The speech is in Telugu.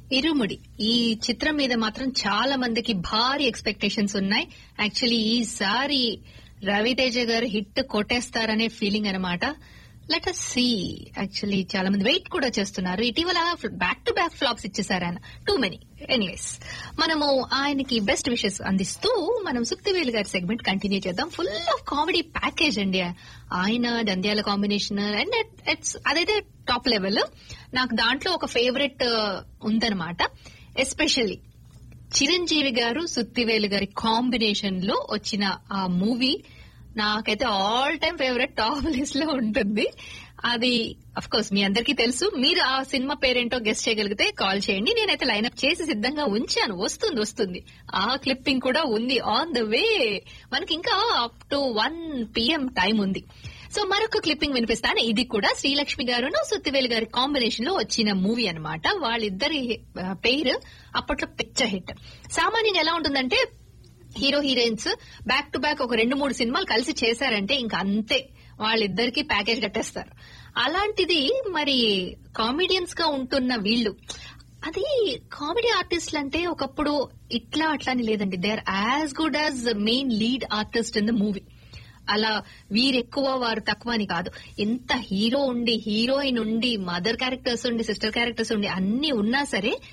ఇరుముడి ఈ చిత్రం మీద మాత్రం చాలా మందికి భారీ ఎక్స్పెక్టేషన్స్ ఉన్నాయి యాక్చువల్లీ ఈసారి రవితేజ గారు హిట్ కొట్టేస్తారనే ఫీలింగ్ అనమాట లెట్ అస్ సీ యాక్చువల్లీ చాలా మంది వెయిట్ కూడా చేస్తున్నారు ఇటీవల బ్యాక్ టు బ్యాక్ ఫ్లాప్స్ ఇచ్చేసారు ఆయన టూ మెనీ ఎనీవేస్ మనము ఆయనకి బెస్ట్ విషెస్ అందిస్తూ మనం సుక్తివేలు గారి సెగ్మెంట్ కంటిన్యూ చేద్దాం ఫుల్ ఆఫ్ కామెడీ ప్యాకేజ్ అండి ఆయన దంద్యాల కాంబినేషన్ అండ్ ఇట్స్ అదైతే టాప్ లెవెల్ నాకు దాంట్లో ఒక ఫేవరెట్ ఉందన్నమాట ఎస్పెషల్లీ చిరంజీవి గారు సుత్తివేలు గారి కాంబినేషన్ లో వచ్చిన ఆ మూవీ నాకైతే all time favourite top list లో ఉంటుంది అది అఫ్ కోర్స్ మీ అందరికీ తెలుసు మీరు ఆ సినిమా పేరేంటో గెస్ట్ చేయగలిగితే కాల్ చేయండి నేనైతే లైన్అప్ చేసి సిద్ధంగా ఉంచాను వస్తుంది వస్తుంది ఆ క్లిప్పింగ్ కూడా ఉంది ఆన్ ద వే మనకి ఇంకా up to one PM time ఉంది సో మరొక క్లిప్పింగ్ వినిపిస్తాను ఇది కూడా శ్రీలక్ష్మి గారును సుత్తివేలు గారి కాంబినేషన్ లో వచ్చిన మూవీ అనమాట వాళ్ళిద్దరి పేరు అప్పట్లో పిచ్చ హిట్ సామాన్యంగా ఎలా ఉంటుందంటే hero heroines back to back ఒక రెండు మూడు సినిమాలు కలిసి చేశారంటే ఇంకా అంతే వాళ్ళిద్దరికి ప్యాకేజ్ కట్టేస్తారు అలాంటిది మరి కామెడియన్స్ గా ఉంటున్న వీళ్ళు అది కామెడీ ఆర్టిస్టులు అంటే ఒకప్పుడు ఇట్లా అట్లా అని లేదండి they are as good as main lead artist in the movie అలా వీరెక్కువ వారు తక్కువ అని కాదు ఎంత హీరో ఉండి హీరోయిన్ ఉండి మదర్ క్యారెక్టర్స్ ఉండి సిస్టర్ క్యారెక్టర్స్ ఉండి అన్ని ఉన్నా సరే